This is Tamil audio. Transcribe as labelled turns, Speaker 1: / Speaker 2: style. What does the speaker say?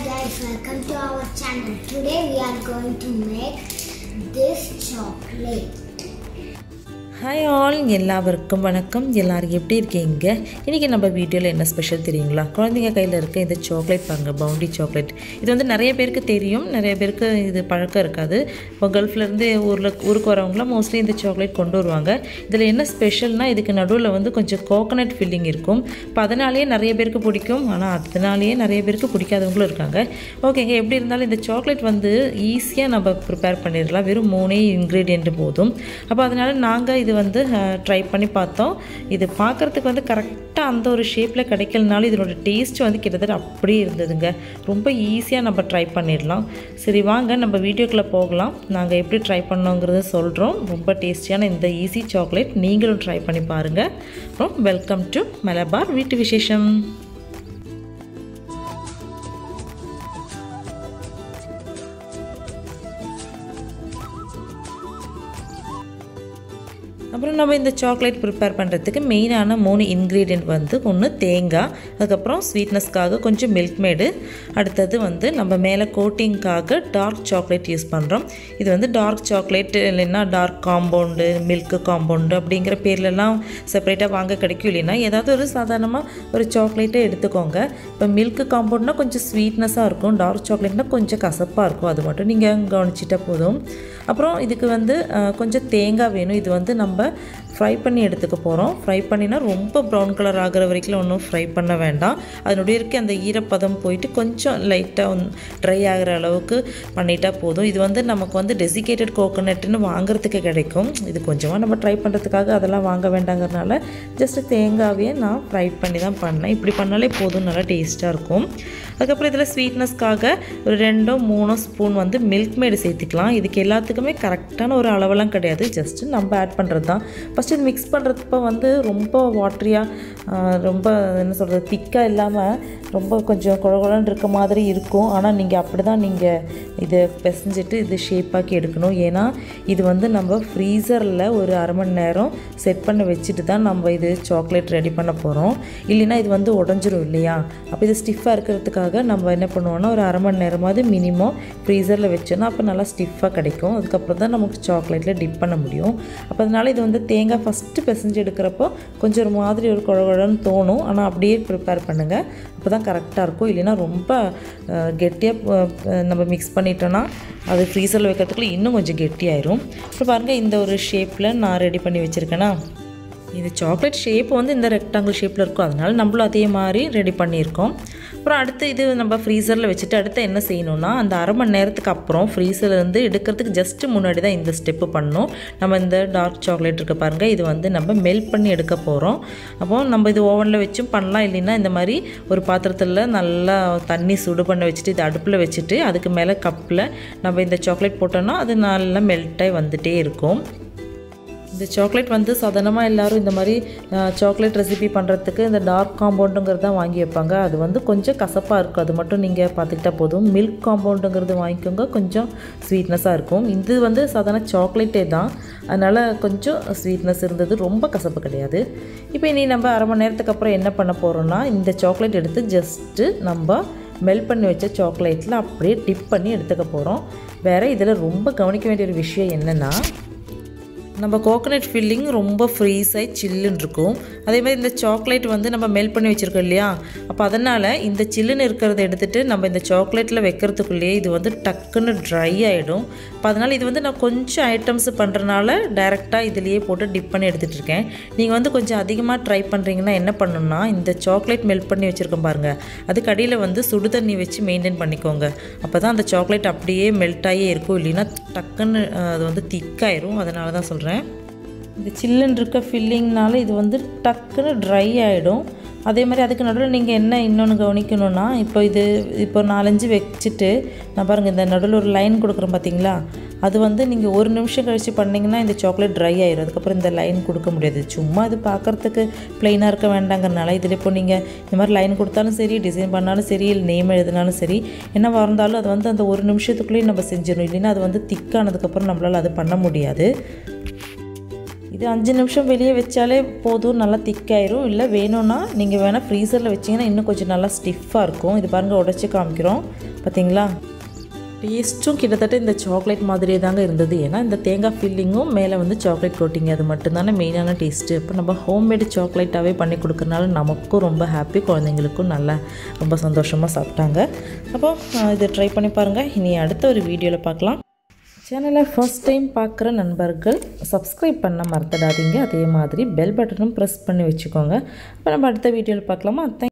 Speaker 1: guys, welcome to our channel. Today we are going to make this chocolate.
Speaker 2: Hi all எல்லாருக்கும் வணக்கம் எல்லாரும் எப்படி இருக்கீங்க இன்றைக்கி நம்ம வீடியோவில் என்ன ஸ்பெஷல் தெரியுங்களா குழந்தைங்க கையில் இருக்க இந்த சாக்லேட் பாருங்க பவுண்டி சாக்லேட் இது வந்து நிறைய பேருக்கு தெரியும் நிறைய பேருக்கு இது பழக்கம் இருக்காது இப்போ கல்ஃப்லேருந்து ஊரில் ஊருக்கு வரவங்களாம் மோஸ்ட்லி இந்த சாக்லேட் கொண்டு வருவாங்க இதில் என்ன ஸ்பெஷல்னால் இதுக்கு நடுவில் வந்து கொஞ்சம் கோகனட் ஃபில்லிங் இருக்கும் இப்போ அதனாலேயே நிறைய பேருக்கு பிடிக்கும் ஆனால் அதனாலேயே நிறைய பேருக்கு பிடிக்காதவங்களும் இருக்காங்க ஓகேங்க எப்படி இருந்தாலும் இந்த சாக்லேட் வந்து ஈஸியாக நம்ம ப்ரிப்பேர் பண்ணிடலாம் வெறும் மூணே இன்க்ரீடியன்ட் போதும் அப்போ அதனால் நாங்கள் இது வந்து ட்ரை பண்ணி பார்த்தோம் இது பார்க்குறதுக்கு வந்து கரெக்டாக அந்த ஒரு ஷேப்பில் கிடைக்கலனாலும் இதனோட டேஸ்ட் வந்து கிட்டத்தட்ட அப்படியே இருந்ததுங்க ரொம்ப ஈஸியாக நம்ம ட்ரை பண்ணிடலாம் சரி வாங்க நம்ம வீடியோக்குள்ளே போகலாம் நாங்கள் எப்படி ட்ரை பண்ணோங்கிறத சொல்கிறோம் ரொம்ப டேஸ்டியான இந்த ஈஸி சாக்லேட் நீங்களும் ட்ரை பண்ணி பாருங்கள் அப்புறம் வெல்கம் டு மலபார் வீட்டு விசேஷம் அப்புறம் நம்ம இந்த சாக்லேட் ப்ரிப்பேர் பண்ணுறதுக்கு மெயினான மூணு இன்க்ரீடியன்ட் வந்து ஒன்று தேங்காய் அதுக்கப்புறம் ஸ்வீட்னஸ்க்காக கொஞ்சம் மில்க் மேடு அடுத்தது வந்து நம்ம மேலே கோட்டிங்க்காக டார்க் சாக்லேட் யூஸ் பண்ணுறோம் இது வந்து டார்க் சாக்லேட் இல்லைன்னா டார்க் காம்பவுண்டு மில்க் காம்பவுண்டு அப்படிங்கிற பேர்லலாம் செப்பரேட்டாக வாங்க கிடைக்கும் இல்லைன்னா ஏதாவது ஒரு சாதாரணமாக ஒரு சாக்லேட்டை எடுத்துக்கோங்க இப்போ மில்க் காம்பவுண்ட்னா கொஞ்சம் ஸ்வீட்னஸாக இருக்கும் டார்க் சாக்லேட்னா கொஞ்சம் கசப்பாக இருக்கும் அது மட்டும் நீங்கள் கவனிச்சிட்டா போதும் அப்புறம் இதுக்கு வந்து கொஞ்சம் தேங்காய் வேணும் இது வந்து நம்ம ஃப்ரை பண்ணி எடுத்துக்க போகிறோம் ஃப்ரை பண்ணினா ரொம்ப ப்ரௌன் கலர் ஆகிற வரைக்கும் ஒன்றும் ஃப்ரை பண்ண வேண்டாம் அதனுடைய இருக்க அந்த ஈரப்பதம் போயிட்டு கொஞ்சம் லைட்டாக ட்ரை ஆகிற அளவுக்கு பண்ணிட்டா போதும் இது வந்து நமக்கு வந்து டெசிகேட்டட் கோகோனட்னு வாங்குறதுக்கு கிடைக்கும் இது கொஞ்சமாக நம்ம ட்ரை பண்ணுறதுக்காக அதெல்லாம் வாங்க வேண்டாங்கிறனால ஜஸ்ட்டு தேங்காவே நான் ஃப்ரை பண்ணி தான் பண்ணேன் இப்படி பண்ணாலே போதும் நல்லா டேஸ்ட்டாக இருக்கும் அதுக்கப்புறம் இதில் ஸ்வீட்னஸ்க்காக ஒரு ரெண்டோ மூணோ ஸ்பூன் வந்து மில்க் மேடு சேர்த்துக்கலாம் இதுக்கு எல்லாத்துக்குமே கரெக்டான ஒரு அளவெல்லாம் கிடையாது ஜஸ்ட்டு நம்ம ஆட் பண்ணுறது தான் ஃபஸ்ட்டு இது மிக்ஸ் பண்ணுறப்ப வந்து ரொம்ப வாட்ரியாக ரொம்ப என்ன சொல்கிறது திக்காக இல்லாமல் ரொம்ப கொஞ்சம் குழகுழன்னு இருக்க மாதிரி இருக்கும் ஆனால் நீங்கள் அப்படி தான் நீங்கள் இதை பிசைஞ்சிட்டு இது ஷேப்பாக்கி எடுக்கணும் ஏன்னா இது வந்து நம்ம ஃப்ரீசரில் ஒரு அரை மணி நேரம் செட் பண்ணி வச்சுட்டு தான் நம்ம இது சாக்லேட் ரெடி பண்ண போகிறோம் இல்லைன்னா இது வந்து உடஞ்சிரும் இல்லையா அப்போ இது ஸ்டிஃபாக இருக்கிறதுக்காக நம்ம என்ன பண்ணுவோம்னா ஒரு அரை மணி நேரமாவது மினிமம் ஃப்ரீசரில் வச்சோன்னா அப்போ நல்லா ஸ்டிஃபாக கிடைக்கும் அதுக்கப்புறம் தான் நமக்கு சாக்லேட்டில் டிப் பண்ண முடியும் அப்போ அதனால் இது வந்து தேங்காய் ஃபஸ்ட்டு பிசைஞ்சு எடுக்கிறப்போ கொஞ்சம் ஒரு மாதிரி ஒரு குழகுழன்னு தோணும் ஆனால் அப்படியே ப்ரிப்பேர் பண்ணுங்கள் அப்போ தான் கரெக்டாக இருக்கும் இல்லைன்னா ரொம்ப கெட்டியாக நம்ம மிக்ஸ் பண்ணிட்டோன்னா அது ஃப்ரீசரில் வைக்கிறதுக்குள்ள இன்னும் கொஞ்சம் கெட்டியாயிரும் இப்போ பாருங்கள் இந்த ஒரு ஷேப்பில் நான் ரெடி பண்ணி வச்சுருக்கேன்னா இது சாக்லேட் ஷேப் வந்து இந்த ரெக்டாங்கிள் ஷேப்பில் இருக்கும் அதனால் நம்மளும் அதே மாதிரி ரெடி பண்ணியிருக்கோம் அப்புறம் அடுத்து இது நம்ம ஃப்ரீசரில் வச்சுட்டு அடுத்து என்ன செய்யணும்னா அந்த அரை மணி நேரத்துக்கு அப்புறம் ஃப்ரீசர்லேருந்து எடுக்கிறதுக்கு ஜஸ்ட்டு முன்னாடி தான் இந்த ஸ்டெப்பு பண்ணணும் நம்ம இந்த டார்க் சாக்லேட் இருக்க பாருங்கள் இது வந்து நம்ம மெல்ட் பண்ணி எடுக்க போகிறோம் அப்போ நம்ம இது ஓவனில் வச்சும் பண்ணலாம் இல்லைன்னா இந்த மாதிரி ஒரு பாத்திரத்தில் நல்லா தண்ணி சுடு பண்ண வச்சுட்டு இது அடுப்பில் வச்சுட்டு அதுக்கு மேலே கப்பில் நம்ம இந்த சாக்லேட் போட்டோன்னா அது நல்லா மெல்ட்டாகி வந்துகிட்டே இருக்கும் இந்த சாக்லேட் வந்து சாதாரணமாக எல்லோரும் இந்த மாதிரி சாக்லேட் ரெசிபி பண்ணுறதுக்கு இந்த டார்க் காம்பவுண்டுங்கிறது தான் வாங்கி வைப்பாங்க அது வந்து கொஞ்சம் கசப்பாக இருக்கும் அது மட்டும் நீங்கள் பார்த்துக்கிட்டா போதும் மில்க் காம்பவுண்டுங்கிறது வாங்கிக்கோங்க கொஞ்சம் ஸ்வீட்னஸாக இருக்கும் இது வந்து சாதாரண சாக்லேட்டே தான் அதனால் கொஞ்சம் ஸ்வீட்னஸ் இருந்தது ரொம்ப கசப்பு கிடையாது இப்போ இனி நம்ம அரை மணி நேரத்துக்கு அப்புறம் என்ன பண்ண போகிறோம்னா இந்த சாக்லேட் எடுத்து ஜஸ்ட்டு நம்ம மெல்ட் பண்ணி வச்ச சாக்லேட்டில் அப்படியே டிப் பண்ணி எடுத்துக்க போகிறோம் வேறு இதில் ரொம்ப கவனிக்க வேண்டிய ஒரு விஷயம் என்னென்னா நம்ம கோகனட் ஃபில்லிங் ரொம்ப ஃப்ரீஸ் ஆகி சில்லுன்னு இருக்கும் அதே மாதிரி இந்த சாக்லேட் வந்து நம்ம மெல்ட் பண்ணி வச்சுருக்கோம் இல்லையா அப்போ அதனால் இந்த சில்லுன்னு இருக்கிறத எடுத்துகிட்டு நம்ம இந்த சாக்லேட்டில் வைக்கிறதுக்குள்ளேயே இது வந்து டக்குன்னு ட்ரை ஆகிடும் இப்போ அதனால் இது வந்து நான் கொஞ்சம் ஐட்டம்ஸ் பண்ணுறனால டைரெக்டாக இதுலேயே போட்டு டிப் பண்ணி எடுத்துகிட்டு இருக்கேன் நீங்கள் வந்து கொஞ்சம் அதிகமாக ட்ரை பண்ணுறீங்கன்னா என்ன பண்ணணும்னா இந்த சாக்லேட் மெல்ட் பண்ணி வச்சுருக்கோம் பாருங்கள் அதுக்கு அடியில் வந்து சுடு தண்ணி வச்சு மெயின்டைன் பண்ணிக்கோங்க அப்போ தான் அந்த சாக்லேட் அப்படியே மெல்ட் ஆகியே இருக்கும் இல்லைன்னா டக்குன்னு அது வந்து திக்காயிரும் அதனால தான் சொல்கிறேன் இந்த சில்லுன்னு இருக்க ஃபில்லிங்னால இது வந்து டக்குன்னு ட்ரை ஆகிடும் அதே மாதிரி அதுக்கு நடுவில் நீங்கள் என்ன இன்னொன்று கவனிக்கணும்னா இப்போ இது இப்போ நாலஞ்சு வச்சுட்டு நான் பாருங்கள் இந்த நடுவில் ஒரு லைன் கொடுக்குறோம் பார்த்தீங்களா அது வந்து நீங்கள் ஒரு நிமிஷம் கழித்து பண்ணிங்கன்னா இந்த சாக்லேட் ட்ரை ஆயிரும் அதுக்கப்புறம் இந்த லைன் கொடுக்க முடியாது சும்மா இது பார்க்குறதுக்கு ப்ளெயினாக இருக்க வேண்டாங்கிறனால இதில் இப்போ நீங்கள் இந்த மாதிரி லைன் கொடுத்தாலும் சரி டிசைன் பண்ணாலும் சரி இல்லை நேம் எழுதினாலும் சரி என்ன இருந்தாலும் அது வந்து அந்த ஒரு நிமிஷத்துக்குள்ளேயும் நம்ம செஞ்சிடணும் இல்லைன்னா அது வந்து திக்கானதுக்கப்புறம் நம்மளால் அது பண்ண முடியாது இது அஞ்சு நிமிஷம் வெளியே வச்சாலே போதும் நல்லா திக்காயிரும் இல்லை வேணும்னா நீங்கள் வேணால் ஃப்ரீசரில் வச்சிங்கன்னா இன்னும் கொஞ்சம் நல்லா ஸ்டிஃபாக இருக்கும் இது பாருங்கள் உடச்சி காமிக்கிறோம் பார்த்தீங்களா டேஸ்ட்டும் கிட்டத்தட்ட இந்த சாக்லேட் மாதிரியே தாங்க இருந்தது ஏன்னா இந்த தேங்காய் ஃபில்லிங்கும் மேலே வந்து சாக்லேட் கோட்டிங் அது மட்டும்தானே மெயினான டேஸ்ட்டு இப்போ நம்ம ஹோம்மேடு சாக்லேட்டாகவே பண்ணி கொடுக்கறனால நமக்கும் ரொம்ப ஹாப்பி குழந்தைங்களுக்கும் நல்லா ரொம்ப சந்தோஷமாக சாப்பிட்டாங்க அப்போ அஹ், இதை ட்ரை பண்ணி பாருங்கள் இனி அடுத்த ஒரு வீடியோவில் பார்க்கலாம் சேனலை ஃபர்ஸ்ட் டைம் பார்க்குற நண்பர்கள் சப்ஸ்கிரைப் பண்ண மறந்துடாதீங்க அதே மாதிரி பெல் பட்டனும் ப்ரெஸ் பண்ணி வச்சுக்கோங்க அப்போ நம்ம அடுத்த வீடியோவில் பார்க்கலாமா தேங்க்